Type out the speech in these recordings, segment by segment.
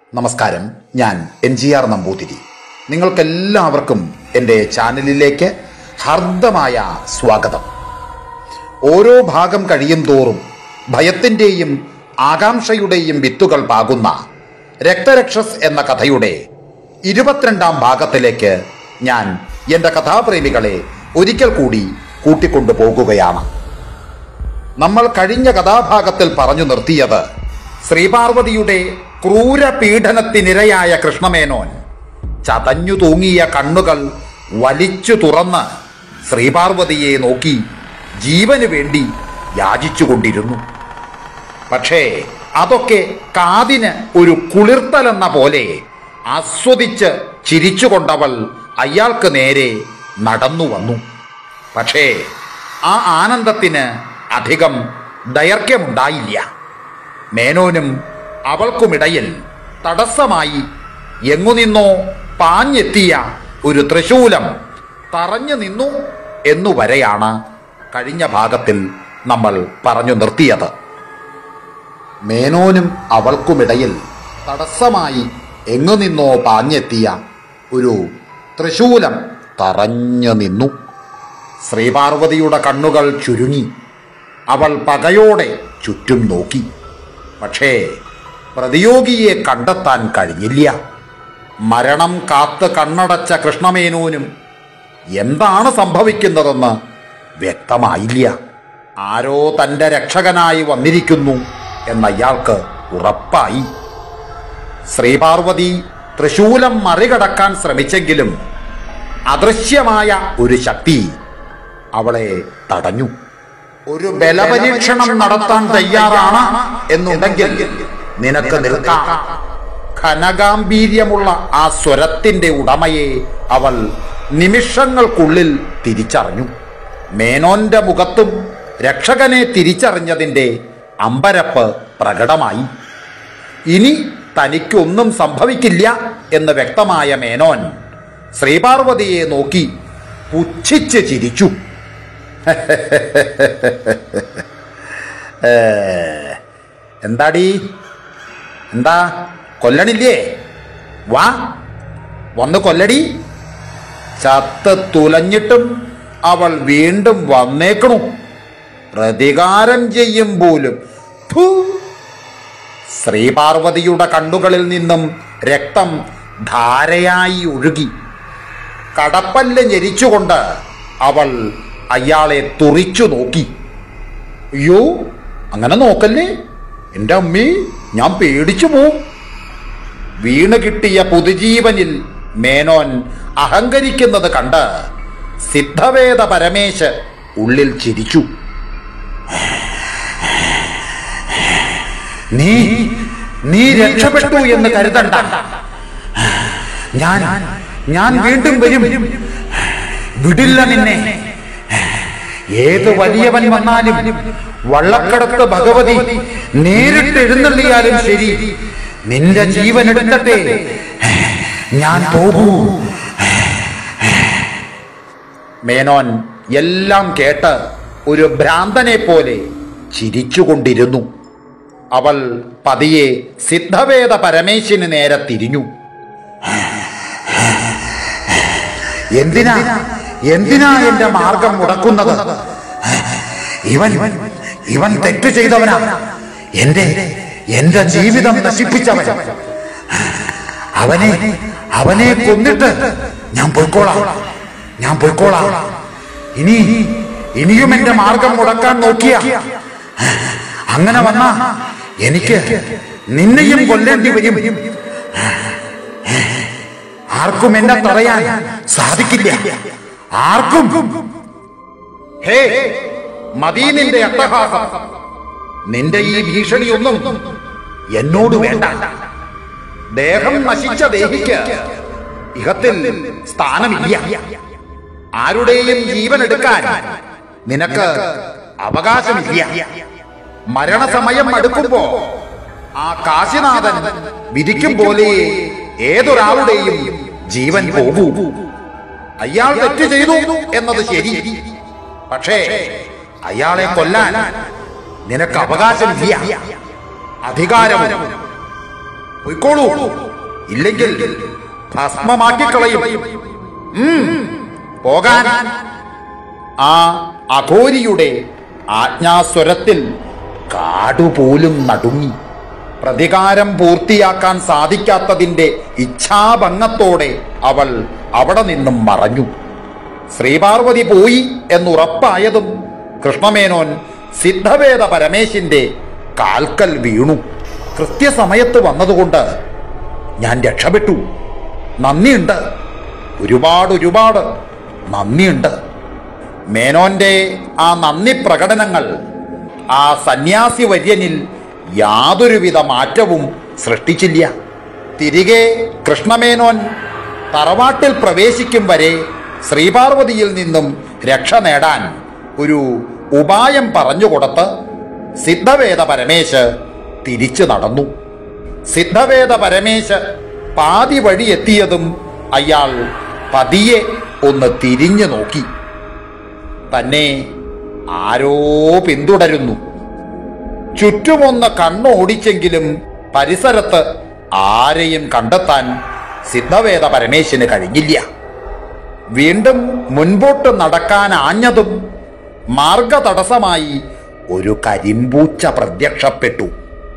നമസ്കാരം ഞാൻ N G R Namboothiri നിങ്ങൾക്കെല്ലാവർക്കും എൻ്റെ ചാനലിലേക്ക് ഹാർദമായ സ്വാഗതം ഓരോ ഭാഗം കഴിയും തോറും ഭയത്തിൻ്റെയും ആകാംക്ഷയുടെയും വിത്തുകൾ പാകുന്ന രക്തരക്ഷസ് എന്ന കഥയുടെ ഇരുപത്തിരണ്ടാം ഭാഗത്തിലേക്ക് ഞാൻ എൻ്റെ കഥാപ്രേമികളെ ഒരിക്കൽ കൂടി കൂട്ടിക്കൊണ്ടു പോകുകയാണ് നമ്മൾ കഴിഞ്ഞ കഥാഭാഗത്തിൽ പറഞ്ഞു നിർത്തിയത് ശ്രീപാർവതിയുടെ ക്രൂര പീഡനത്തിനിരയായ കൃഷ്ണമേനോൻ ചതഞ്ഞു തൂങ്ങിയ കണ്ണുകൾ വലിച്ചു തുറന്ന് ശ്രീപാർവതിയെ നോക്കി ജീവന് വേണ്ടി യാചിച്ചുകൊണ്ടിരുന്നു പക്ഷേ അതൊക്കെ കാതിന് ഒരു കുളിർത്തലെന്ന പോലെ ആസ്വദിച്ച് ചിരിച്ചുകൊണ്ടവൾ അയാൾക്ക് നേരെ നടന്നു വന്നു പക്ഷേ ആ ആനന്ദത്തിന് അധികം ദൈർഘ്യമുണ്ടായില്ല മേനോനും അവൾക്കുമിടയിൽ തടസ്സമായി എങ്ങുനിന്നോ പാഞ്ഞെത്തിയ ഒരു തൃശൂലം തറഞ്ഞു നിന്നു എന്നുവരെയാണ് കഴിഞ്ഞ ഭാഗത്തിൽ നമ്മൾ പറഞ്ഞു നിർത്തിയത് മേനോനും അവൾക്കുമിടയിൽ തടസ്സമായി എങ്ങുനിന്നോ പാഞ്ഞെത്തിയ ഒരു തൃശൂലം തറഞ്ഞു നിന്നു ശ്രീപാർവതിയുടെ കണ്ണുകൾ ചുരുങ്ങി അവൾ പകയോടെ ചുറ്റും നോക്കി പക്ഷേ പ്രതിയോഗിയെ കണ്ടെത്താൻ കഴിഞ്ഞില്ല മരണം കാത്ത് കണ്ണടച്ച കൃഷ്ണമേനോനും എന്താണ് സംഭവിക്കുന്നതെന്ന് വ്യക്തമായില്ല ആരോ തന്റെ രക്ഷകനായി വന്നിരിക്കുന്നു എന്നയാൾക്ക് ഉറപ്പായി ശ്രീപാർവതി തൃശൂലം മറികടക്കാൻ ശ്രമിച്ചെങ്കിലും അദൃശ്യമായ ഒരു ശക്തി അവളെ തടഞ്ഞു ഒരു ബലപരീക്ഷണം നടത്താൻ തയ്യാറാണ് എന്നുണ്ടെങ്കിൽ നിനക്ക് നിൽക്കാം ഘനഗാംഭീര്യമുള്ള ആ സ്വരത്തിന്റെ ഉടമയെ അവൾ നിമിഷങ്ങൾക്കുള്ളിൽ തിരിച്ചറിഞ്ഞു മേനോന്റെ മുഖത്തും രക്ഷകനെ തിരിച്ചറിഞ്ഞതിന്റെ അമ്പരപ്പ് പ്രകടമായി ഇനി തനിക്കൊന്നും സംഭവിക്കില്ല എന്ന് വ്യക്തമായ മേനോൻ ശ്രീപാർവതിയെ നോക്കി പുച്ഛിച്ച് ചിരിച്ചു ഏ, എന്താടി എന്താ കൊല്ലണില്ലേ വാ വന്ന് കൊല്ലടി ചത്ത് തുലഞ്ഞിട്ടും അവൾ വീണ്ടും വന്നേക്കണു പ്രതികാരം ചെയ്യും പോലും ഫൂ. ശ്രീപാർവതിയുടെ കണ്ണുകളിൽ നിന്നും രക്തം ധാരയായി ഒഴുകി കടപ്പല്ല് ഞെരിച്ചുകൊണ്ട് അവൾ അയാളെ തുറിച്ചു നോക്കി അയ്യോ അങ്ങനെ നോക്കല്ലേ എൻ്റെ അമ്മേ ഞാൻ പേടിച്ചു പോവും വീണ് കിട്ടിയ പുതുജീവനിൽ മേനോൻ അഹങ്കരിക്കുന്നത് കണ്ട് സിദ്ധവേദ പരമേശ് ഉള്ളിൽ ചിരിച്ചു നീ നീ രക്ഷപ്പെട്ടു എന്ന് കരുതണ്ട ഞാൻ ഞാൻ വീണ്ടും വരും വിടില്ല നിന്നെ ഏത് വലിയവൻ വന്നാലും വള്ളക്കടത്ത് ഭഗവതി നേരിട്ട് എഴുന്നള്ളിയാലും ശരി നിന്റെ ജീവൻ എടുക്കട്ടെ ഞാൻ പോകൂ മേനോൻ എല്ലാം കേട്ട് ഒരു ഭ്രാന്തനെ പോലെ ചിരിച്ചുകൊണ്ടിരുന്നു അവൾ പതിയെ സിദ്ധവേദ പരമേശിന് നേരെ തിരിഞ്ഞു എന്തിനാ എന്തിനാ എന്റെ മാർഗം മുടക്കുന്നത് ഇവൻ ഇവൻ തെറ്റ് ചെയ്തവനാ എന്റെ എന്റെ ജീവിതം നശിപ്പിച്ചവൻ അവനെ അവനെ കൊന്നിട്ട് ഞാൻ പൊയ്ക്കോളാം ഞാൻ പൊയ്ക്കോളാം ഇനി ഇനിയും എന്റെ മാർഗം മുടക്കാൻ നോക്കിയ അങ്ങനെ വന്ന എനിക്ക് നിന്നെയും കൊല്ലേണ്ടി വരും ആർക്കും എന്നെ തടയാൻ സാധിക്കില്ല ആർക്കും ഹേ മതി നിന്റെ അട്ടഹാസം നിന്റെ ഈ ഭീഷണിയൊന്നും എന്നോട് വേണ്ട ദേഹം നശിച്ച ദേഹിക്ക് ഇഹത്തിൽ സ്ഥാനമില്ല ആരുടെയും ജീവൻ എടുക്കാൻ നിനക്ക് അവകാശമില്ല മരണസമയം അടുക്കുമ്പോ ആ കാശിനാഥൻ വിധിക്കും പോലെ ഏതൊരാളുടെയും ജീവൻ പോകൂ അയാൾ തെറ്റ് ചെയ്തു എന്നത് ശരി പക്ഷേ അയാളെ കൊല്ലാൻ നിനക്ക് അവകാശമില്ല അധികാരവും പൊയ്ക്കോളൂ ഇല്ലെങ്കിൽ ഭസ്മമാക്കിക്കളയും ഉം, പോകാൻ ആ അഘോരിയുടെ ആജ്ഞാസ്വരത്തിൽ കാടുപോലും നടുങ്ങി പ്രതികാരം പൂർത്തിയാക്കാൻ സാധിക്കാത്തതിന്റെ ഇച്ഛാഭംഗത്തോടെ അവൾ അവിടെ നിന്നും മറഞ്ഞു ശ്രീപാർവതി പോയി എന്നുറപ്പായതും കൃഷ്ണമേനോൻ സിദ്ധവേദ പരമേശിന്റെ കാൽക്കൽ വീണു കൃത്യസമയത്ത് വന്നതുകൊണ്ട് ഞാൻ രക്ഷപ്പെട്ടു നന്ദിയുണ്ട് ഒരുപാട് ഒരുപാട് നന്ദിയുണ്ട് മേനോന്റെ ആ നന്ദി പ്രകടനങ്ങൾ ആ സന്യാസി വര്യനിൽ യാതൊരുവിധ മാറ്റവും സൃഷ്ടിച്ചില്ല തിരികെ കൃഷ്ണമേനോൻ തറവാട്ടിൽ പ്രവേശിക്കും വരെ ശ്രീപാർവതിയിൽ നിന്നും രക്ഷ നേടാൻ ഒരു ഉപായം പറഞ്ഞുകൊടുത്ത് സിദ്ധവേദ പരമേശ് തിരിച്ചു നടന്നു സിദ്ധവേദ പരമേശ് പാതി വഴി എത്തിയതും അയാൾ പതിയെ ഒന്ന് തിരിഞ്ഞു നോക്കി തന്നെ ആരോ പിന്തുടരുന്നു ചുറ്റുമൊന്ന് കണ്ണോടിച്ചെങ്കിലും പരിസരത്ത് ആരെയും കണ്ടെത്താൻ സിദ്ധവേദ പരമേശന് കഴിഞ്ഞില്ല വീണ്ടും മുൻപോട്ട് നടക്കാൻ ആഞ്ഞതും മാർഗതടസ്സമായി ഒരു കരിമ്പൂച്ച പ്രത്യക്ഷപ്പെട്ടു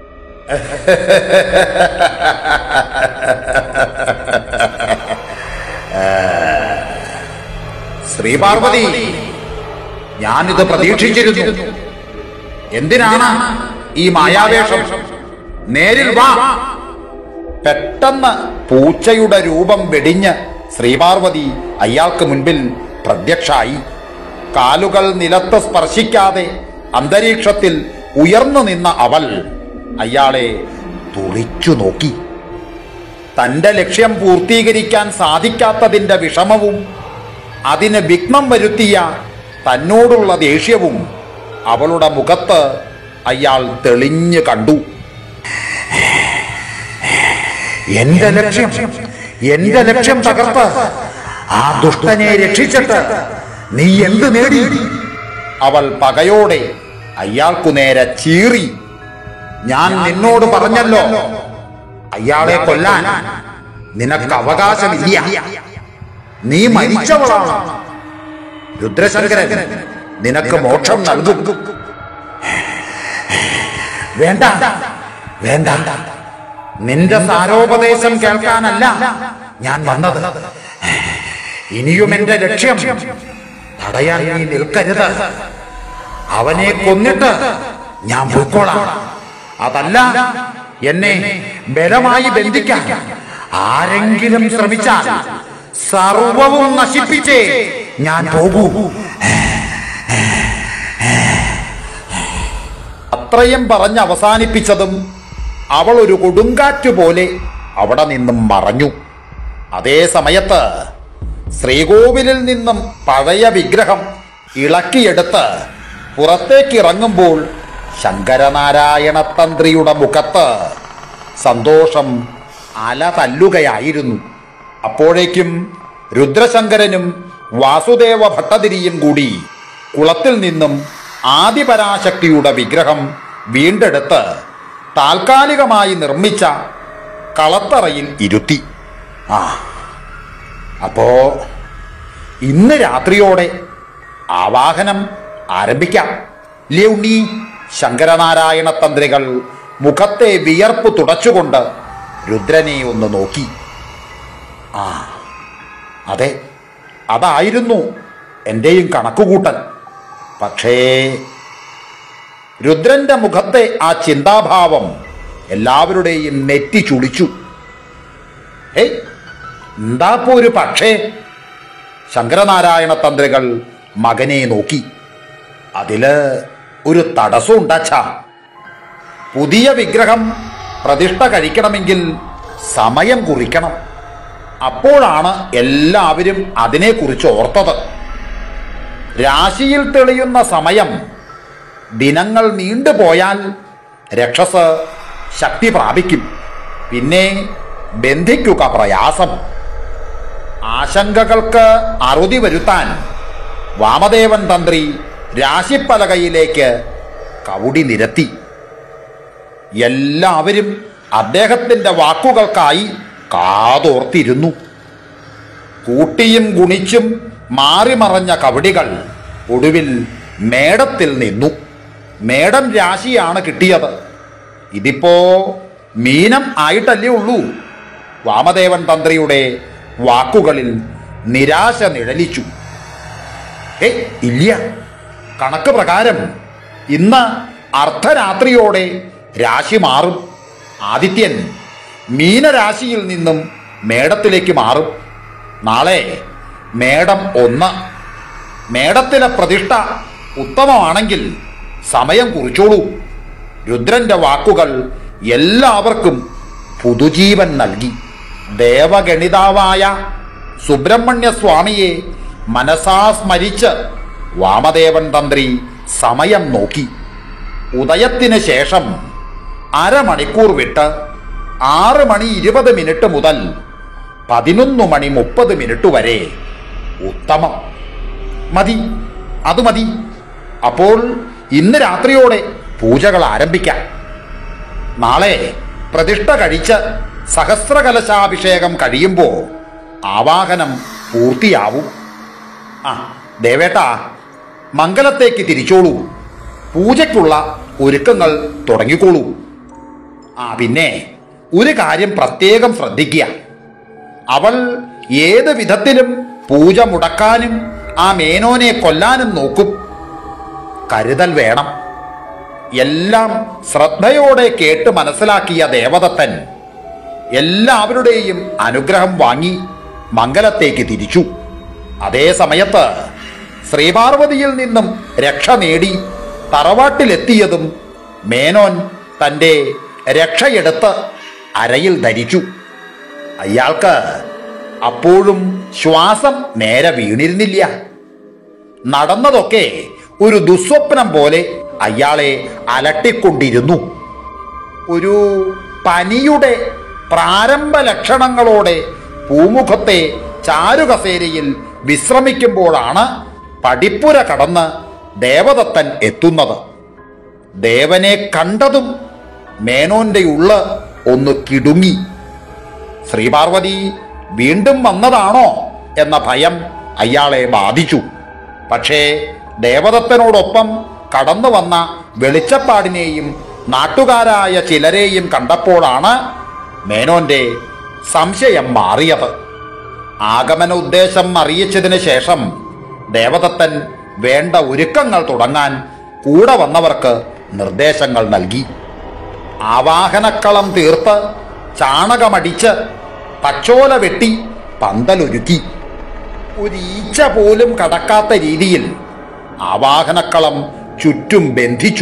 ശ്രീപാർവതി ഞാനിത് പ്രതീക്ഷിച്ചിരുന്നു എന്തിനാണ് ഈ മായാവേഷം നേരിൽ വാ പെട്ടെന്ന് പൂച്ചയുടെ രൂപം വെടിഞ്ഞ് ശ്രീപാർവതി അയാൾക്ക് മുൻപിൽ പ്രത്യക്ഷായി കാലുകൾ നിലത്ത് സ്പർശിക്കാതെ അന്തരീക്ഷത്തിൽ ഉയർന്നു നിന്ന അവൾ അയാളെ തുറിച്ചു നോക്കി തന്റെ ലക്ഷ്യം പൂർത്തീകരിക്കാൻ സാധിക്കാത്തതിന്റെ വിഷമവും അതിന് വിഘ്നം വരുത്തിയ തന്നോടുള്ള ദേഷ്യവും അവളുടെ മുഖത്ത് അയാൾ തെളിഞ്ഞു കണ്ടു എന്റെ ലക്ഷ്യം എന്റെ ലക്ഷ്യം തകർത്ത് ആ ദുഷ്ടനെ രക്ഷിച്ചിട്ട് നീ എന്ത് നേടി അവൾ പകയോടെ അയാൾക്കു നേരെ ചീറി ഞാൻ നിന്നോട് പറഞ്ഞല്ലോ അയാളെ കൊല്ലാൻ നിനക്ക് അവകാശമില്ല നീ മരിച്ചവളാണ് രുദ്രശങ്കരൻ നിനക്ക് മോക്ഷം നൽകും വേണ്ട വേണ്ട നിന്റെ സാരോപദേശം കേൾക്കാനല്ല ഞാൻ വന്നത് ഇനിയും എന്റെ ലക്ഷ്യം തടയാൻ നീ നിൽക്കരുത് അവനെ കൊന്നിട്ട് ഞാൻ പോയിക്കോളാം അതല്ല എന്നെ ബലമായി ബന്ധിക്കാൻ ആരെങ്കിലും ശ്രമിച്ചാൽ സർവവും നശിപ്പിച്ചേ ഞാൻ പോകൂ അത്രയും പറഞ്ഞ് അവസാനിപ്പിച്ചതും അവൾ ഒരു കൊടുങ്കാറ്റ് പോലെ അവിടെ നിന്നും മറഞ്ഞു അതേ സമയത്ത് ശ്രീകോവിലിൽ നിന്നും പഴയ വിഗ്രഹം ഇളക്കിയെടുത്ത് പുറത്തേക്ക് ഇറങ്ങുമ്പോൾ ശങ്കരനാരായണ തന്ത്രിയുടെ മുഖത്ത് സന്തോഷം അല തല്ലുകയായിരുന്നു അപ്പോഴേക്കും രുദ്രശങ്കരനും വാസുദേവ ഭട്ടതിരിയും കൂടി കുളത്തിൽ നിന്നും ആദിപരാശക്തിയുടെ വിഗ്രഹം വീണ്ടെടുത്ത് താൽക്കാലികമായി നിർമ്മിച്ച കളത്തറയിൽ ഇരുത്തി ആ അപ്പോ ഇന്ന് രാത്രിയോടെ ആവാഹനം ആരംഭിക്കാം ഇല്ലേ ഉണ്ണി ശങ്കരനാരായണ തന്ത്രികൾ മുഖത്തെ വിയർപ്പ് തുടച്ചുകൊണ്ട് രുദ്രനെ ഒന്ന് നോക്കി ആ അതെ അതായിരുന്നു എൻ്റെയും കണക്കുകൂട്ടൽ പക്ഷേ രുദ്രന്റെ മുഖത്തെ ആ ചിന്താഭാവം എല്ലാവരുടെയും നെറ്റി ചുളിച്ചു ഏയ് എന്താപ്പോ ഒരു പക്ഷേ ശങ്കരനാരായണ തന്ത്രികൾ മകനെ നോക്കി അതില് ഒരു തടസ്സം ഉണ്ടാച്ചാ പുതിയ വിഗ്രഹം പ്രതിഷ്ഠ കഴിക്കണമെങ്കിൽ സമയം കുറിക്കണം അപ്പോഴാണ് എല്ലാവരും അതിനെക്കുറിച്ച് ഓർത്തത് രാശിയിൽ തെളിയുന്ന സമയം ദിനങ്ങൾ നീണ്ടുപോയാൽ രക്ഷസ് ശക്തി പ്രാപിക്കും പിന്നെ ബന്ധിക്കുക പ്രയാസം ആശങ്കകൾക്ക് അറുതി വരുത്താൻ വാമദേവൻ തന്ത്രി രാശിപ്പലകയിലേക്ക് കവുടി നിരത്തി എല്ലാവരും അദ്ദേഹത്തിന്റെ വാക്കുകൾക്കായി കാതോർത്തിരുന്നു കൂട്ടിയും ഗുണിച്ചും മാറിമറഞ്ഞ കവടികൾ ഒടുവിൽ മേടത്തിൽ നിന്നു മേടം രാശിയാണ് കിട്ടിയത് ഇതിപ്പോ മീനം ആയിട്ടല്ലേ ഉള്ളൂ വാമദേവൻ തന്ത്രിയുടെ വാക്കുകളിൽ നിരാശ നിഴലിച്ചു ഏ ഇല്ല കണക്ക് പ്രകാരം ഇന്ന് അർദ്ധരാത്രിയോടെ രാശി മാറും ആദിത്യൻ മീനരാശിയിൽ നിന്നും മേടത്തിലേക്ക് മാറും നാളെ മേടം ഒന്ന് മേടത്തിലെ പ്രതിഷ്ഠ ഉത്തമമാണെങ്കിൽ സമയം കുറിച്ചോളൂ രുദ്രന്റെ വാക്കുകൾ എല്ലാവർക്കും പുതുജീവൻ നൽകി ദേവഗണിതാവായ സുബ്രഹ്മണ്യ സ്വാമിയെ മനസാ സ്മരിച്ച് വാമദേവൻ തന്ത്രി സമയം നോക്കി ഉദയത്തിന് ശേഷം അരമണിക്കൂർ വിട്ട് ആറ് മണി ഇരുപത് മിനിറ്റ് മുതൽ പതിനൊന്ന് മണി മുപ്പത് മിനിറ്റ് വരെ ഉത്തമം മതി അത് മതി അപ്പോൾ ഇന്ന് രാത്രിയോടെ പൂജകൾ ആരംഭിക്കാം നാളെ പ്രതിഷ്ഠ കഴിച്ച് സഹസ്രകലശാഭിഷേകം കഴിയുമ്പോൾ ആവാഹനം പൂർത്തിയാവും ആ ദേവേട്ട മംഗലത്തേക്ക് തിരിച്ചോളൂ പൂജയ്ക്കുള്ള ഒരുക്കങ്ങൾ തുടങ്ങിക്കോളൂ ആ പിന്നെ ഒരു കാര്യം പ്രത്യേകം ശ്രദ്ധിക്കുക അവൾ ഏത് വിധത്തിലും പൂജ മുടക്കാനും ആ മേനോനെ കൊല്ലാനും നോക്കും കരുതൽ വേണം എല്ലാം ശ്രദ്ധയോടെ കേട്ട് മനസ്സിലാക്കിയ ദേവദത്തൻ എല്ലാവരുടെയും അനുഗ്രഹം വാങ്ങി മംഗലത്തേക്ക് തിരിച്ചു അതേ സമയത്ത് ശ്രീപാർവതിയിൽ നിന്നും രക്ഷ നേടി തറവാട്ടിലെത്തിയതും മേനോൻ തൻ്റെ രക്ഷയെടുത്ത് അരയിൽ ധരിച്ചു അയാൾക്ക് അപ്പോഴും ശ്വാസം നേരെ വീണിരുന്നില്ല നടന്നതൊക്കെ ഒരു ദുസ്വപ്നം പോലെ അയാളെ അലട്ടിക്കൊണ്ടിരുന്നു ഒരു പനിയുടെ പ്രാരംഭ ലക്ഷണങ്ങളോടെ പൂമുഖത്തെ ചാരുകസേരയിൽ വിശ്രമിക്കുമ്പോഴാണ് പടിപ്പുര കടന്ന് ദേവദത്തൻ എത്തുന്നത് ദേവനെ കണ്ടതും മേനോന്റെ ഉള്ള് ഒന്ന് കിടുങ്ങി ശ്രീപാർവതി വീണ്ടും വന്നതാണോ എന്ന ഭയം അയാളെ ബാധിച്ചു പക്ഷേ ദേവദത്തനോടൊപ്പം കടന്നു വന്ന വെളിച്ചപ്പാടിനെയും നാട്ടുകാരായ ചിലരെയും കണ്ടപ്പോഴാണ് മേനോന്റെ സംശയം മാറിയത് ആഗമന ഉദ്ദേശം അറിയിച്ചതിന് ശേഷം ദേവദത്തൻ വേണ്ട ഒരുക്കങ്ങൾ തുടങ്ങാൻ കൂടെ വന്നവർക്ക് നിർദ്ദേശങ്ങൾ നൽകി ആവാഹനക്കളം തീർത്ത് ചാണകമടിച്ച് പച്ചോല വെട്ടി പന്തലൊരുക്കി ഒരു ഈച്ച പോലും കടക്കാത്ത രീതിയിൽ ആവാഹനക്കളം ചുറ്റും ബന്ധിച്ചു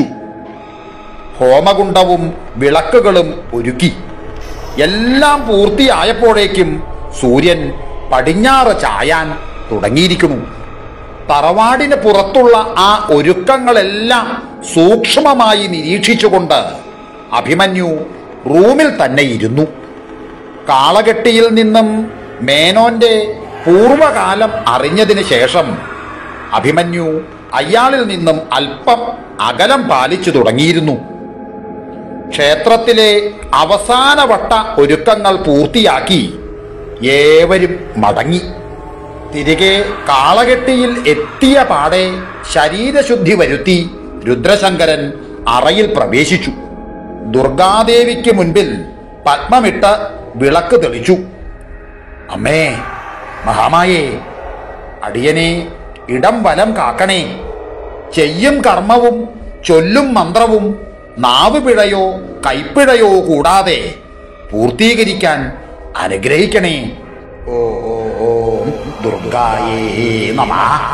ഹോമകുണ്ടവും വിളക്കുകളും ഒരുക്കി എല്ലാം പൂർത്തിയായപ്പോഴേക്കും സൂര്യൻ പടിഞ്ഞാറ് ചായാൻ തുടങ്ങിയിരിക്കുന്നു തറവാടിന് പുറത്തുള്ള ആ ഒരുക്കങ്ങളെല്ലാം സൂക്ഷ്മമായി നിരീക്ഷിച്ചുകൊണ്ട് അഭിമന്യു റൂമിൽ തന്നെ ഇരുന്നു കാളകെട്ടിയിൽ നിന്നും മേനോന്റെ പൂർവകാലം അറിഞ്ഞതിന് ശേഷം അഭിമന്യു അയാളിൽ നിന്നും അല്പം അകലം പാലിച്ചു തുടങ്ങിയിരുന്നു ക്ഷേത്രത്തിലെ അവസാനവട്ട ഒരുക്കങ്ങൾ പൂർത്തിയാക്കി ഏവരും മടങ്ങി തിരികെ കാളകെട്ടിയിൽ എത്തിയ പാടെ ശരീരശുദ്ധി വരുത്തി രുദ്രശങ്കരൻ അറയിൽ പ്രവേശിച്ചു ദുർഗാദേവിക്ക് മുൻപിൽ പത്മമിട്ട് വിളക്ക് തെളിച്ചു അമ്മേ മഹാമായേ അടിയനെ ഇടം വലം കാക്കണേ ചെയ്യും കർമ്മവും ചൊല്ലും മന്ത്രവും നാവ് പിഴയോ കൈപ്പിഴയോ കൂടാതെ പൂർത്തീകരിക്കാൻ അനുഗ്രഹിക്കണേ ഓ ഓ ഓം ദുർഗായേ നമ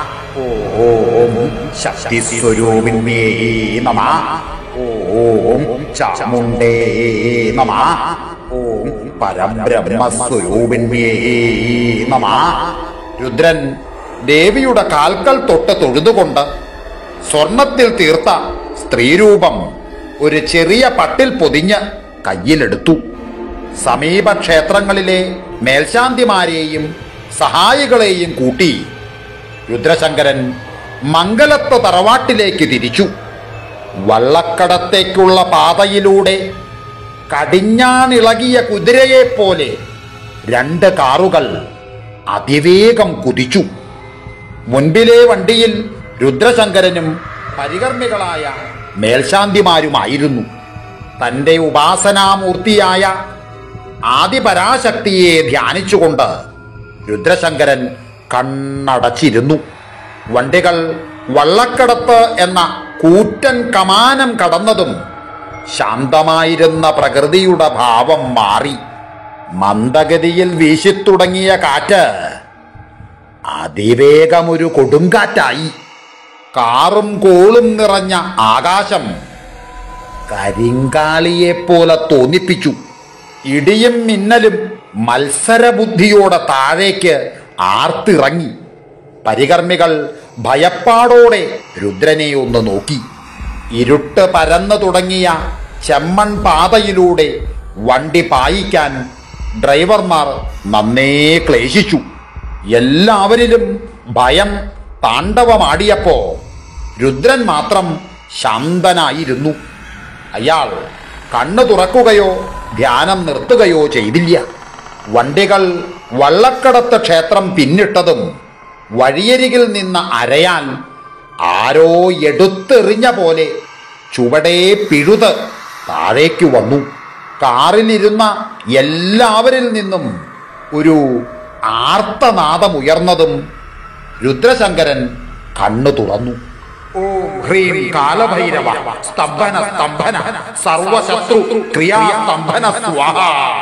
ഓം ശക്തി സ്വരൂപിന്മേ നമ ഓം ചാമുണ്ടേ നമ ഓം പരബ്രഹ്മസ്വരൂപിന്മേ നമ രുദ്രൻ ദേവിയുടെ കാൽക്കൽ തൊട്ട് തൊഴുതുകൊണ്ട് സ്വർണത്തിൽ തീർത്ത സ്ത്രീരൂപം ഒരു ചെറിയ പട്ടിൽ പൊതിഞ്ഞ് കയ്യിലെടുത്തു സമീപ ക്ഷേത്രങ്ങളിലെ മേൽശാന്തിമാരെയും സഹായികളെയും കൂട്ടി രുദ്രശങ്കരൻ മംഗലത്ത് തറവാട്ടിലേക്ക് തിരിച്ചു വള്ളക്കടത്തേക്കുള്ള പാതയിലൂടെ കടിഞ്ഞാണിളകിയ കുതിരയെപ്പോലെ രണ്ട് കാറുകൾ അതിവേഗം കുതിച്ചു മുൻപിലെ വണ്ടിയിൽ രുദ്രശങ്കരനും പരികർമ്മികളായ മേൽശാന്തിമാരുമായിരുന്നു തന്റെ ഉപാസനാമൂർത്തിയായ ആദിപരാശക്തിയെ ധ്യാനിച്ചുകൊണ്ട് രുദ്രശങ്കരൻ കണ്ണടച്ചിരുന്നു വണ്ടികൾ വള്ളക്കടത്ത് എന്ന കൂറ്റൻ കമാനം കടന്നതും ശാന്തമായിരുന്ന പ്രകൃതിയുടെ ഭാവം മാറി മന്ദഗതിയിൽ വീശിത്തുടങ്ങിയ കാറ്റ് അതിവേഗമൊരു കൊടുങ്കാറ്റായി കാറും കോളും നിറഞ്ഞ ആകാശം കരിങ്കാളിയെപ്പോലെ തോന്നിപ്പിച്ചു ഇടിയും മിന്നലും മത്സരബുദ്ധിയോടെ താഴേക്ക് ആർത്തിറങ്ങി പരികർമ്മികൾ ഭയപ്പാടോടെ രുദ്രനെ ഒന്ന് നോക്കി ഇരുട്ട് പരന്നു തുടങ്ങിയ ചെമ്മൺ പാതയിലൂടെ വണ്ടി പായിക്കാൻ ഡ്രൈവർമാർ നന്നേ ക്ലേശിച്ചു എല്ലാവരിലും ഭയം താണ്ഡവമാടിയപ്പോ രുദ്രൻ മാത്രം ശാന്തനായിരുന്നു അയാൾ കണ്ണു തുറക്കുകയോ ധ്യാനം നിർത്തുകയോ ചെയ്തില്ല വണ്ടികൾ വള്ളക്കടത്ത് ക്ഷേത്രം പിന്നിട്ടതും വഴിയരികിൽ നിന്ന് അരയാൻ ആരോ എടുത്തെറിഞ്ഞ പോലെ ചുവടേ പിഴുത് താഴേക്കു വന്നു കാറിലിരുന്ന എല്ലാവരിൽ നിന്നും ഒരു ആർത്തനാദമുയർന്നതും രുദ്രശങ്കരൻ കണ്ണു തുറന്നു ഓം ഹ്രീം കാലഭൈരവ സ്തംഭന സ്തംഭന സർവശത്രു ക്രിയാ സ്തംഭന സ്വാഹ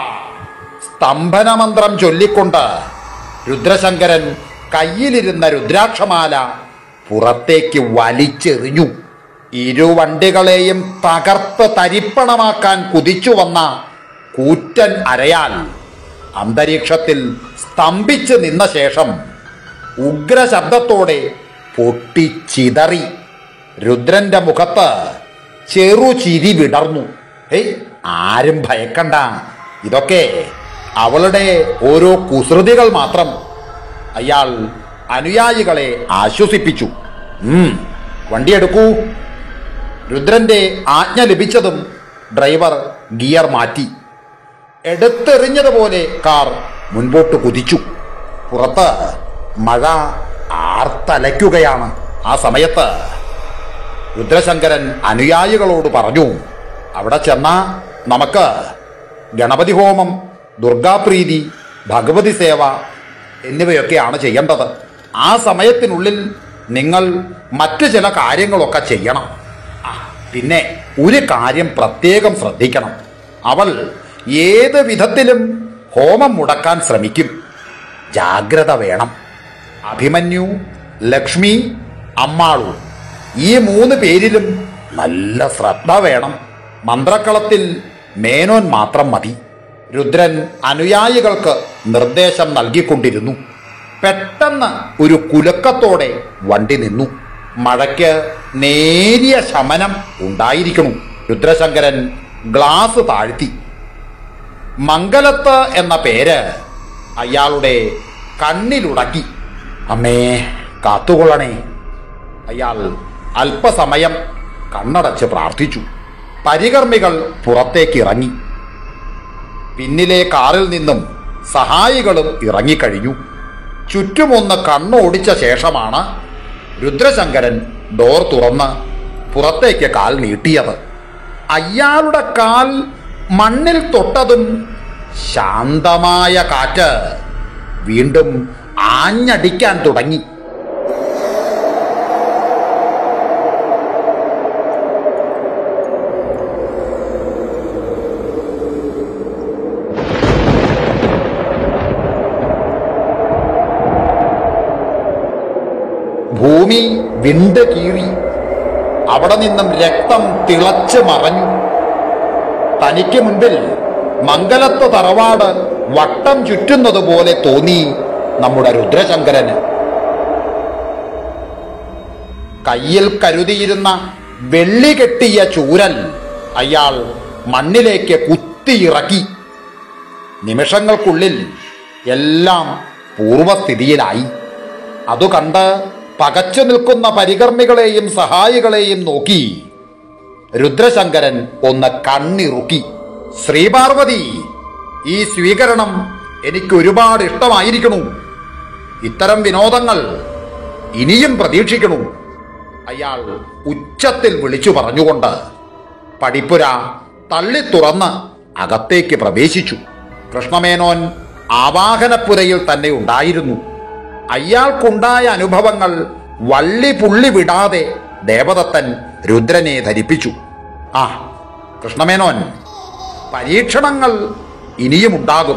സ്തംഭന മന്ത്രം ചൊല്ലിക്കൊണ്ട് രുദ്രശങ്കരൻ കയ്യിലിരുന്ന രുദ്രാക്ഷമാല പുറത്തേക്ക് വലിച്ചെറിഞ്ഞു ഇരുവണ്ടികളെയും തകർത്ത് തരിപ്പണമാക്കാൻ കുതിച്ചു വന്ന കൂറ്റൻ അരയാൽ അന്തരീക്ഷത്തിൽ സ്തംഭിച്ച് നിന്ന ശേഷം ഉഗ്രശബ്ദത്തോടെ പൊട്ടിച്ചിതറി രുദ്രന്റെ മുഖത്ത് ചെറുചിരി വിടർന്നു ഏയ് ആരും ഭയക്കണ്ട ഇതൊക്കെ അവളുടെ ഓരോ കുസൃതികൾ മാത്രം അയാൾ അനുയായികളെ ആശ്വസിപ്പിച്ചു ഉം വണ്ടിയെടുക്കൂ രുദ്രന്റെ ആജ്ഞ ലഭിച്ചതും ഡ്രൈവർ ഗിയർ മാറ്റി എടുത്തെറിഞ്ഞതുപോലെ കാർ മുൻപോട്ട് കുതിച്ചു പുറത്ത് മഴ ആർത്തലയ്ക്കുകയാണ് ആ സമയത്ത് രുദ്രശങ്കരൻ അനുയായികളോട് പറഞ്ഞു അവിടെ ചെന്നാ നമുക്ക് ഗണപതി ഹോമം ദുർഗാപ്രീതി ഭഗവതി സേവ എന്നിവയൊക്കെയാണ് ചെയ്യേണ്ടത് ആ സമയത്തിനുള്ളിൽ നിങ്ങൾ മറ്റു ചില കാര്യങ്ങളൊക്കെ ചെയ്യണം ആ, പിന്നെ ഒരു കാര്യം പ്രത്യേകം ശ്രദ്ധിക്കണം അവൾ ഏത് വിധത്തിലും ഹോമം മുടക്കാൻ ശ്രമിക്കും ജാഗ്രത വേണം അഭിമന്യു ലക്ഷ്മി അമ്മാളു ഈ മൂന്ന് പേരിലും നല്ല ശ്രദ്ധ വേണം മന്ത്രക്കളത്തിൽ മേനോൻ മാത്രം മതി രുദ്രൻ അനുയായികൾക്ക് നിർദ്ദേശം നൽകിക്കൊണ്ടിരുന്നു പെട്ടെന്ന് ഒരു കുലുക്കത്തോടെ വണ്ടി നിന്നു മഴയ്ക്ക് നേരിയ ശമനം ഉണ്ടായിരിക്കണം രുദ്രശങ്കരൻ ഗ്ലാസ് താഴ്ത്തി മംഗലത്ത് എന്ന പേര് അയാളുടെ കണ്ണിലുടക്കി അമ്മേ കാത്തുകൊള്ളണേ അയാൾ അല്പസമയം കണ്ണടച്ച് പ്രാർത്ഥിച്ചു പരികർമ്മികൾ പുറത്തേക്ക് ഇറങ്ങി പിന്നിലെ കാറിൽ നിന്നും സഹായികളും ഇറങ്ങിക്കഴിഞ്ഞു ചുറ്റുമൊന്ന് കണ്ണോടിച്ച ശേഷമാണ് രുദ്രശങ്കരൻ ഡോർ തുറന്ന് പുറത്തേക്ക് കാൽ നീട്ടിയത് അയാളുടെ കാൽ മണ്ണിൽ തൊട്ടതും ശാന്തമായ കാറ്റ് വീണ്ടും ആഞ്ഞടിക്കാൻ തുടങ്ങി ഭൂമി വിണ്ട് കീറി അവിടെ നിന്നും രക്തം തിളച്ച് മറഞ്ഞു തനിക്ക് മുൻപിൽ മംഗലത്ത് തറവാട് വട്ടം ചുറ്റുന്നത് പോലെ തോന്നി നമ്മുടെ രുദ്രശങ്കരന് കയ്യിൽ കരുതിയിരുന്ന വെള്ളി കെട്ടിയ ചൂരൽ അയാൾ മണ്ണിലേക്ക് കുത്തിയിറക്കി നിമിഷങ്ങൾക്കുള്ളിൽ എല്ലാം പൂർവസ്ഥിതിയിലായി അതു കണ്ട് പകച്ചു നിൽക്കുന്ന പരികർമ്മികളെയും സഹായികളെയും നോക്കി രുദ്രശങ്കരൻ ഒന്ന് കണ്ണിറുക്കി ശ്രീപാർവതി ഈ സ്വീകരണം എനിക്ക് ഒരുപാട് ഇഷ്ടമായിരിക്കണു ഇത്തരം വിനോദങ്ങൾ ഇനിയും പ്രതീക്ഷിക്കണു അയാൾ ഉച്ചത്തിൽ വിളിച്ചു പറഞ്ഞുകൊണ്ട് പടിപ്പുര തള്ളി തുറന്ന് അകത്തേക്ക് പ്രവേശിച്ചു കൃഷ്ണമേനോൻ ആവാഹനപ്പുരയിൽ തന്നെ ഉണ്ടായിരുന്നു അയാൾക്കുണ്ടായ അനുഭവങ്ങൾ വള്ളി പുള്ളി വിടാതെ ദേവദത്തൻ രുദ്രനെ ധരിപ്പിച്ചു ആ കൃഷ്ണമേനോൻ പരീക്ഷണങ്ങൾ ഇനിയും ഉണ്ടാകും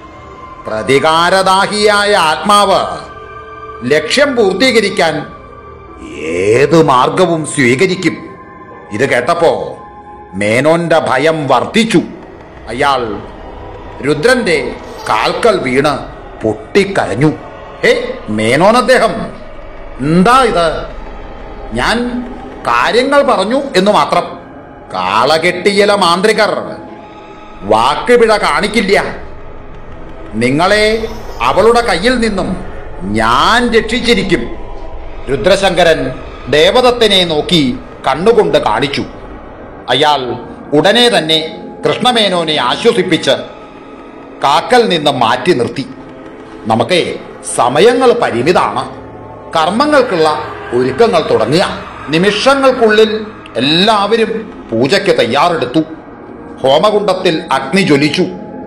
പ്രതികാരദാഹിയായ ആത്മാവ് ലക്ഷ്യം പൂർത്തീകരിക്കാൻ ഏത് മാർഗവും സ്വീകരിക്കും ഇത് കേട്ടപ്പോ മേനോന്റെ ഭയം വർദ്ധിച്ചു അയാൾ രുദ്രന്റെ കാൽക്കൽ വീണ് പൊട്ടിക്കരഞ്ഞു ഹേ മേനോൻ അദ്ദേഹം എന്താ ഇത് ഞാൻ കാര്യങ്ങൾ പറഞ്ഞു എന്ന് മാത്രം കാളകെട്ടിയല മാന്ത്രികർ വാക്കുപിഴ കാണിക്കില്ല നിങ്ങളെ അവളുടെ കയ്യിൽ നിന്നും ഞാൻ രക്ഷിച്ചിരിക്കും രുദ്രശങ്കരൻ ദേവദത്തിനെ നോക്കി കണ്ണുകൊണ്ട് കാണിച്ചു അയാൾ ഉടനെ തന്നെ കൃഷ്ണമേനോനെ ആശ്വസിപ്പിച്ച് കാക്കൽ നിന്ന് മാറ്റി നിർത്തി നമുക്ക് സമയങ്ങൾ പരിമിതാണ് കർമ്മങ്ങൾക്കുള്ള ഒരുക്കങ്ങൾ തുടങ്ങുക നിമിഷങ്ങൾക്കുള്ളിൽ എല്ലാവരും പൂജയ്ക്ക് തയ്യാറെടുത്തു ഹോമകുണ്ടത്തിൽ അഗ്നി ജ്വലിച്ചു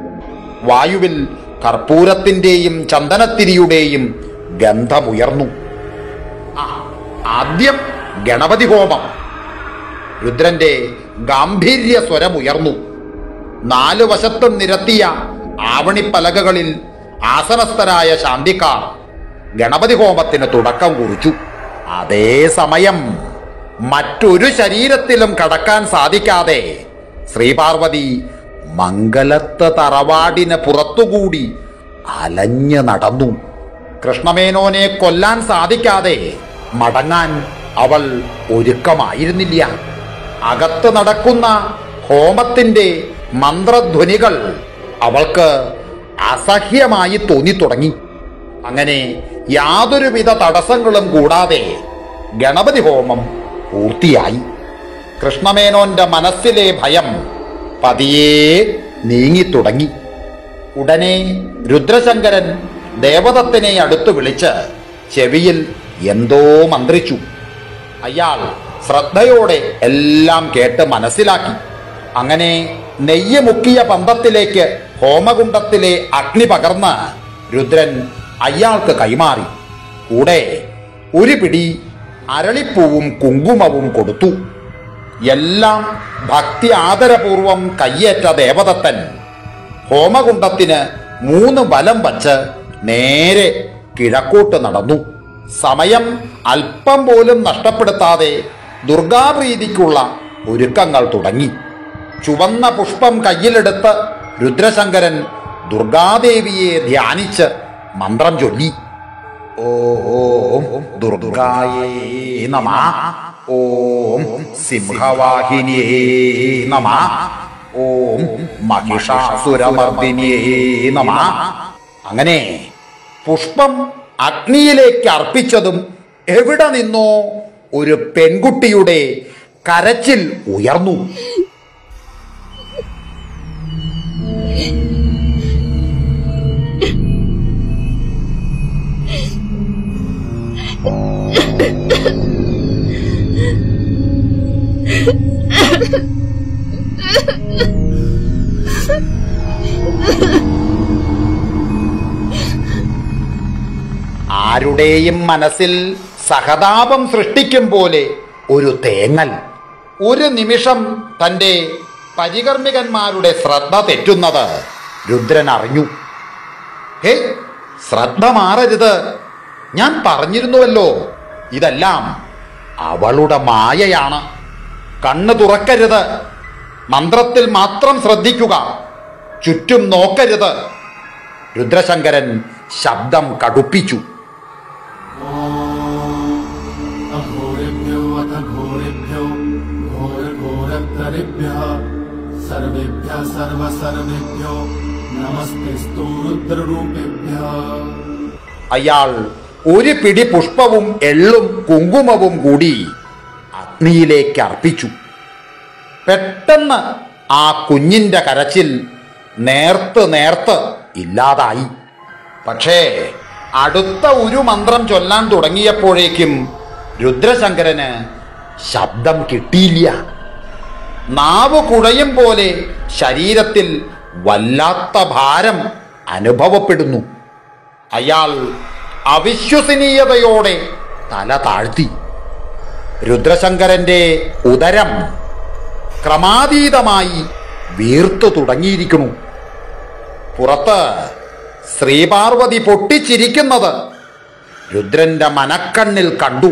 വായുവിൽ കർപ്പൂരത്തിന്റെയും ചന്ദനത്തിരിയുടെയും ഗന്ധമുയർന്നു ആ, ആദ്യം ഗണപതി ഹോമം രുദ്രന്റെ ഗാംഭീര്യ സ്വരമുയർന്നു നാലു വശത്തും നിരത്തിയ ആവണിപ്പലകകളിൽ ആസനസ്ഥരായ ശാന്തിക്കാർ ഗണപതി ഹോമത്തിന് തുടക്കം കുറിച്ചു അതേ സമയം മറ്റൊരു ശരീരത്തിലും കടക്കാൻ സാധിക്കാതെ ശ്രീപാർവതി മംഗലത്ത് തറവാടിന് പുറത്തുകൂടി അലഞ്ഞു നടന്നു കൃഷ്ണമേനോനെ കൊല്ലാൻ സാധിക്കാതെ മടങ്ങാൻ അവൾ ഒരുക്കമായിരുന്നില്ല അകത്ത് നടക്കുന്ന ഹോമത്തിന്റെ മന്ത്രധ്വനികൾ അവൾക്ക് അസഹ്യമായി തോന്നിത്തുടങ്ങി അങ്ങനെ യാതൊരുവിധ തടസ്സങ്ങളും കൂടാതെ ഗണപതി ഹോമം പൂർത്തിയായി കൃഷ്ണമേനോന്റെ മനസ്സിലെ ഭയം പതിയെ നീങ്ങിത്തുടങ്ങി ഉടനെ രുദ്രശങ്കരൻ ദേവദത്തിനെ അടുത്ത് വിളിച്ച് ചെവിയിൽ എന്തോ മന്ത്രിച്ചു അയാൾ ശ്രദ്ധയോടെ എല്ലാം കേട്ട് മനസ്സിലാക്കി അങ്ങനെ നെയ്യ് മുക്കിയ പന്തത്തിലേക്ക് ഹോമകുണ്ടത്തിലെ അഗ്നി പകർന്ന് രുദ്രൻ അയാൾക്ക് കൈമാറി കൂടെ ഒരു പിടി അരളിപ്പൂവും കുങ്കുമവും കൊടുത്തു എല്ലാം ഭക്തി ആദരപൂർവം കയ്യേറ്റ ദേവദത്തൻ ഹോമകുണ്ടത്തിന് മൂന്ന് ബലം വച്ച് നേരെ കിഴക്കോട്ട് നടന്നു സമയം അല്പം പോലും നഷ്ടപ്പെടുത്താതെ ദുർഗാപ്രീതിക്കുള്ള ഒരുക്കങ്ങൾ തുടങ്ങി ചുവന്ന പുഷ്പം കയ്യിലെടുത്ത് രുദ്രശങ്കരൻ ദുർഗാദേവിയെ ധ്യാനിച്ച് മന്ത്രം ചൊല്ലി ഓം ദുർഗായേ നമ ഓം സിംഹവാഹിനിയേ നമ ഓം മഹിഷാസുരമർദിനിയേ നമ അങ്ങനെ പുഷ്പം അഗ്നിയിലേക്ക് അർപ്പിച്ചതും എവിടെ നിന്നോ ഒരു പെൺകുട്ടിയുടെ കരച്ചിൽ ഉയർന്നു ആരുടെയും മനസ്സിൽ സഹതാപം സൃഷ്ടിക്കും പോലെ ഒരു തേങ്ങൽ ഒരു നിമിഷം തന്റെ പരികർമ്മികന്മാരുടെ ശ്രദ്ധ തെറ്റുന്നത് രുദ്രൻ അറിഞ്ഞു ഹേ ശ്രദ്ധ മാറരുത് ഞാൻ പറഞ്ഞിരുന്നുവല്ലോ ഇതെല്ലാം അവളുടെ മായയാണ് കണ്ണ് തുറക്കരുത് മന്ത്രത്തിൽ മാത്രം ശ്രദ്ധിക്കുക ചുറ്റും നോക്കരുത് രുദ്രശങ്കരൻ ശബ്ദം കടുപ്പിച്ചു अघोरेभ्यो अथ घोरेभ्यो घोरघोरतरेभ्यः सर्वेभ्यः सर्वसर्वेभ्यो नमस्तेस्तु रुद्ररूपेभ्यः അയാൾ ഒരു പിടി പുഷ്പവും എള്ളും കുങ്കുമവും കൂടി അഗ്നിയിലേക്ക് അർപ്പിച്ചു പെട്ടെന്ന് ആ കുഞ്ഞിന്റെ കരച്ചിൽ നേർത്ത് നേർത്ത് ഇല്ലാതായി പക്ഷേ അടുത്ത ഒരു മന്ത്രം ചൊല്ലാൻ തുടങ്ങിയപ്പോഴേക്കും രുദ്രശങ്കരന് ശബ്ദം കിട്ടിയില്ല നാവ് കുഴയും പോലെ ശരീരത്തിൽ വല്ലാത്ത ഭാരം അനുഭവപ്പെടുന്നു അയാൾ അവിശ്വസനീയതയോടെ തല താഴ്ത്തി രുദ്രശങ്കരന്റെ ഉദരം ക്രമാതീതമായി വീർത്തു തുടങ്ങിയിരിക്കുന്നു പുറത്ത് ശ്രീപാർവതി പൊട്ടിച്ചിരിക്കുന്നത് രുദ്രന്റെ മനക്കണ്ണിൽ കണ്ടു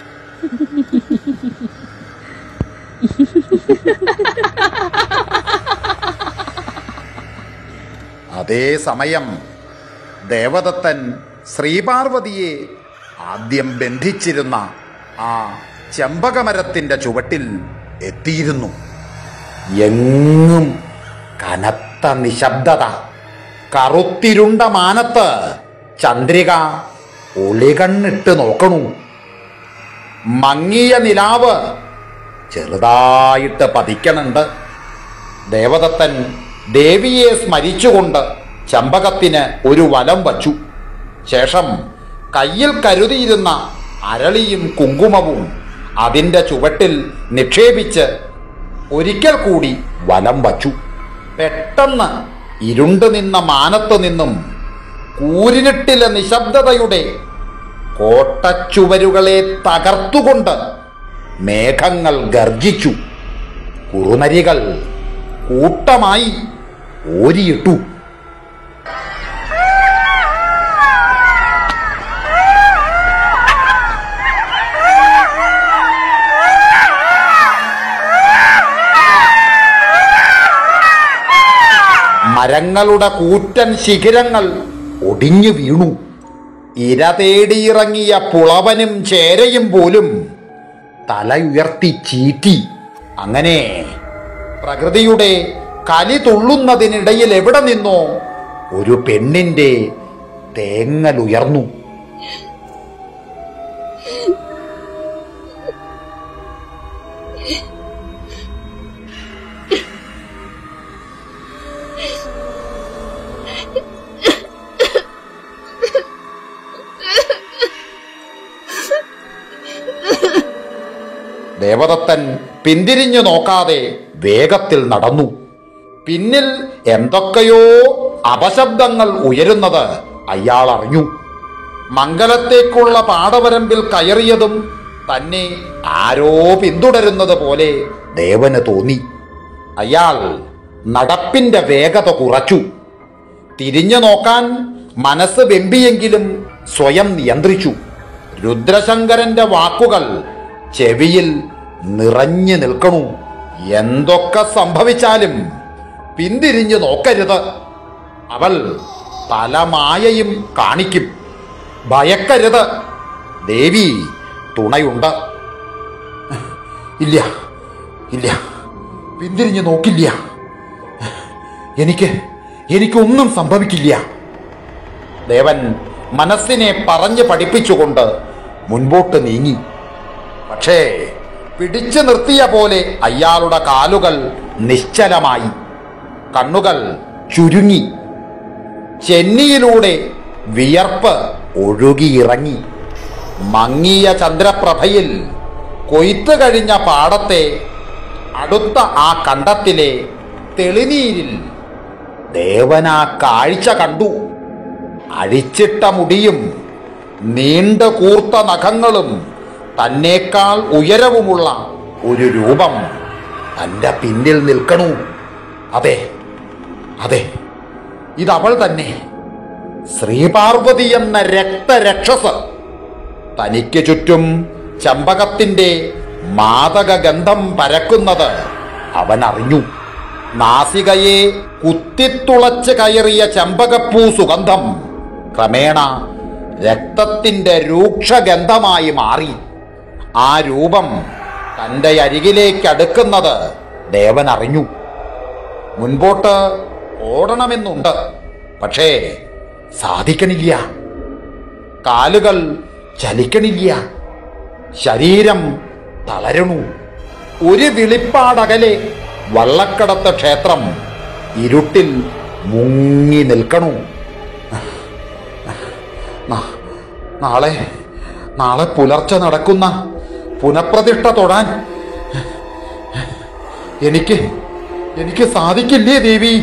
അതേ സമയം ദേവദത്തൻ ശ്രീപാർവതിയെ ആദ്യം ബന്ധിച്ചിരുന്ന ആ ചെമ്പകമരത്തിന്റെ ചുവട്ടിൽ എത്തിയിരുന്നു എങ്ങും കനത്ത നിശബ്ദത കറുത്തിരുണ്ട മാനത്ത് ചന്ദ്രിക ഒളികണ്ണിട്ട് നോക്കണു മങ്ങിയ നിലാവ് ചെറുതായിട്ട് പതിക്കണുണ്ട് ദേവദത്തൻ ദേവിയെ സ്മരിച്ചുകൊണ്ട് ചമ്പകത്തിന് ഒരു വലം വച്ചു ശേഷം കയ്യിൽ കരുതിയിരുന്ന അരളിയും കുങ്കുമവും അതിൻ്റെ ചുവട്ടിൽ നിക്ഷേപിച്ച് ഒരിക്കൽ കൂടി വലം വച്ചു പെട്ടെന്ന് ഇരുണ്ടു നിന്ന മാനത്തു നിന്നും കൂരിരുട്ടിലെ നിശബ്ദതയുടെ കോട്ടച്ചുവരുകളെ തകർത്തുകൊണ്ട് മേഘങ്ങൾ ഗർജിച്ചു കുറുനരികൾ കൂട്ടമായി ഓരിയിട്ടു മരങ്ങളുടെ കൂറ്റൻ ശിഖിരങ്ങൾ ഒടിഞ്ഞു വീണു ഇര തേടിയിറങ്ങിയ പുളവനും ചേരയും പോലും തലയുയർത്തി ചീറ്റി അങ്ങനെ പ്രകൃതിയുടെ കലി തുള്ളുന്നതിനിടയിൽ എവിടെ നിന്നോ ഒരു പെണ്ണിന്റെ തേങ്ങലുയർന്നു ദേവദത്തൻ പിന്തിരിഞ്ഞു നോക്കാതെ വേഗത്തിൽ നടന്നു പിന്നിൽ എന്തൊക്കെയോ അപശബ്ദങ്ങൾ ഉയരുന്നത് അയാൾ അറിഞ്ഞു മംഗലത്തേക്കുള്ള പാടവരമ്പിൽ കയറിയതും തന്നെ ആരോ പിന്തുടരുന്നത് പോലെ ദേവന് തോന്നി അയാൾ നടപ്പിന്റെ വേഗത കുറച്ചു തിരിഞ്ഞു നോക്കാൻ മനസ്സ് വെമ്പിയെങ്കിലും സ്വയം നിയന്ത്രിച്ചു രുദ്രശങ്കരന്റെ വാക്കുകൾ ചെവിയിൽ നിറഞ്ഞു നിൽക്കണു എന്തൊക്കെ സംഭവിച്ചാലും പിന്തിരിഞ്ഞു നോക്കരുത് അവൾ പല മായയും കാണിക്കും ഭയക്കരുത് ദേവി തുണയുണ്ട് ഇല്ല ഇല്ല പിന്തിരിഞ്ഞു നോക്കില്ല എനിക്ക് എനിക്കൊന്നും സംഭവിക്കില്ല ദേവൻ മനസ്സിനെ പറഞ്ഞു പഠിപ്പിച്ചുകൊണ്ട് മുൻപോട്ട് നീങ്ങി പക്ഷേ പിടിച്ചു നിർത്തിയ പോലെ അയാളുടെ കാലുകൾ നിശ്ചലമായി കണ്ണുകൾ ചുരുങ്ങി ചെന്നിയിലൂടെ വിയർപ്പ് ഒഴുകിയിറങ്ങി മങ്ങിയ ചന്ദ്രപ്രഭയിൽ കൊയ്ത്തു കഴിഞ്ഞ പാടത്തെ അടുത്ത ആ കണ്ടത്തിലെ തെളിനീരിൽ ദേവനാ കാഴ്ച കണ്ടു അഴിച്ചിട്ട മുടിയും നീണ്ട കൂർത്ത നഖങ്ങളും തന്നേക്കാൾ ഉയരവുമുള്ള ഒരു രൂപം തന്റെ പിന്നിൽ നിൽക്കണു അതെ അതെ ഇതവൾ തന്നെ ശ്രീപാർവതി എന്ന രക്തരക്ഷസ് തനിക്ക് ചുറ്റും ചമ്പകത്തിന്റെ മാതക ഗന്ധം പരക്കുന്നത് അവൻ അറിഞ്ഞു നാസികയെ കുത്തിത്തുളച്ച് കയറിയ ചെമ്പകപ്പൂ സുഗന്ധം ക്രമേണ രക്തത്തിന്റെ രൂക്ഷഗന്ധമായി മാറി ആ രൂപം തന്റെ അരികിലേക്ക് അടുക്കുന്നത് ദേവൻ അറിഞ്ഞു മുൻപോട്ട് ഓടണമെന്നുണ്ട് പക്ഷേ സാധിക്കണില്ല കാലുകൾ ചലിക്കണില്ല ശരീരം തളരണു ഒരു വിളിപ്പാടകലെ വള്ളക്കടത്ത് ക്ഷേത്രം ഇരുട്ടിൽ മുങ്ങി നിൽക്കണു നാ- നാളെ നാളെ പുലർച്ചെ നടക്കുന്ന പുനഃപ്രതിഷ്ഠ തൊടാൻ എനിക്ക് എനിക്ക് സാധിക്കില്ലേ ദേവി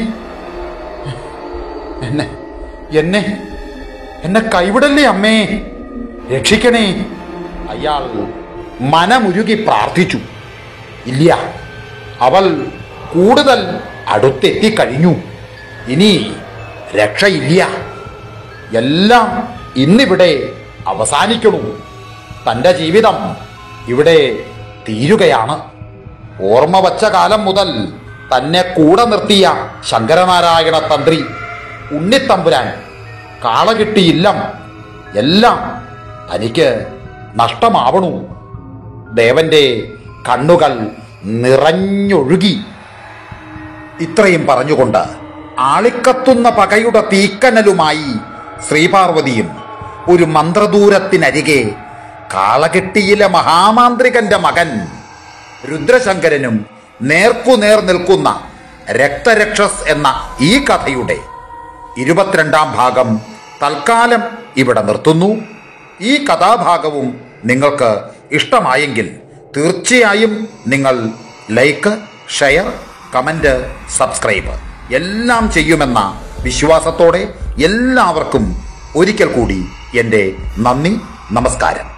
എന്നെ എന്നെ എന്നെ കൈവിടല്ലേ അമ്മേ രക്ഷിക്കണേ അയാൾ മനമുരുകി പ്രാർത്ഥിച്ചു ഇല്ല അവൾ കൂടുതൽ അടുത്തെത്തിക്കഴിഞ്ഞു ഇനി രക്ഷയില്ല എല്ലാം ഇന്നിവിടെ അവസാനിക്കണു തൻ്റെ ജീവിതം ഇവിടെ തീരുകയാണ് ഓർമ്മ വച്ച കാലം മുതൽ തന്നെ കൂടെ നിർത്തിയ ശങ്കരനാരായണ തന്ത്രി ഉണ്ണിത്തമ്പുരാൻ കാളകിട്ടിയില്ലം എല്ലാം തനിക്ക് നഷ്ടമാവണു ദേവന്റെ കണ്ണുകൾ നിറഞ്ഞൊഴുകി ഇത്രയും പറഞ്ഞുകൊണ്ട് ആളിക്കത്തുന്ന പകയുടെ തീക്കനലുമായി ശ്രീപാർവതിയും ഒരു മന്ത്രദൂരത്തിനരികെ കാളകെട്ടിയിലെ മഹാമാന്ത്രികന്റെ മകൻ രുദ്രശങ്കരനും നേർക്കുനേർ നിൽക്കുന്ന രക്തരക്ഷസ് എന്ന ഈ കഥയുടെ ഇരുപത്തിരണ്ടാം ഭാഗം തൽക്കാലം ഇവിടെ നിർത്തുന്നു ഈ കഥാഭാഗവും നിങ്ങൾക്ക് ഇഷ്ടമായെങ്കിൽ തീർച്ചയായും നിങ്ങൾ ലൈക്ക് ഷെയർ കമന്റ് സബ്സ്ക്രൈബ് എല്ലാം ചെയ്യുമെന്ന വിശ്വാസത്തോടെ എല്ലാവർക്കും ഒരിക്കൽ കൂടി എൻ്റെ നന്ദി നമസ്കാരം